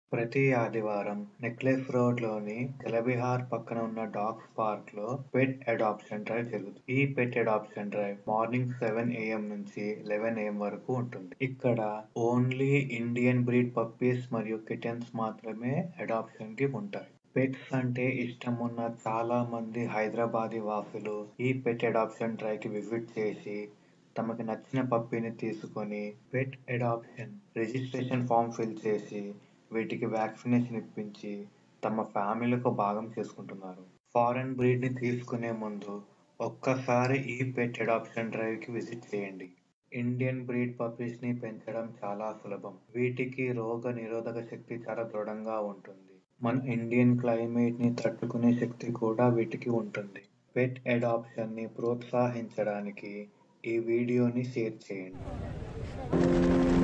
ప్రతి ఆదివారం నెక్లెస్ రోడ్‌లోని జలవిహార్ పక్కన ఉన్న డాగ్స్ పార్క్‌లో పెట్ అడాప్షన్ డ్రైవ్ జరుగుతుంది. ఈ pet adoption drive morning seven AM నుంచి లెవెన్ ఏఎం వరకు ఉంటుంది. ఇక్కడ ఓన్లీ ఇండియన్ బ్రీడ్ పప్పీస్ మరియు కిటెన్స్ మాత్రమే అడాప్షన్ కి ఉంటాయి. పెట్స్ అంటే ఇష్టం ఉన్న చాలా మంది హైదరాబాదీ వాసులు ఈ పెట్ అడాప్షన్ డ్రైవ్ కి విజిట్ చేసి తమకి నచ్చిన పప్పీని తీసుకొని pet adoption registration form fill చేసి వీటికి వ్యాక్సినేషన్ ఇప్పించి తమ ఫ్యామిలీలో భాగం చేసుకుంటున్నారు. ఫారెన్ బ్రీడ్ ని తీసుకునే ముందు ఒక్కసారి ఈ పెట్ అడాప్షన్ డ్రైవ్ కి విజిట్ చేయండి. ఇండియన్ బ్రీడ్ పప్పీస్ ని పెంచడం చాలా సులభం. వీటికి రోగ నిరోధక శక్తి చాలా దృఢంగా ఉంటుంది. మన ఇండియన్ క్లైమేట్ ని తట్టుకునే శక్తి కూడా వీటికి ఉంటుంది. పెట్ అడాప్షన్ ని ప్రోత్సహించడానికి ఈ వీడియోని షేర్ చేయండి.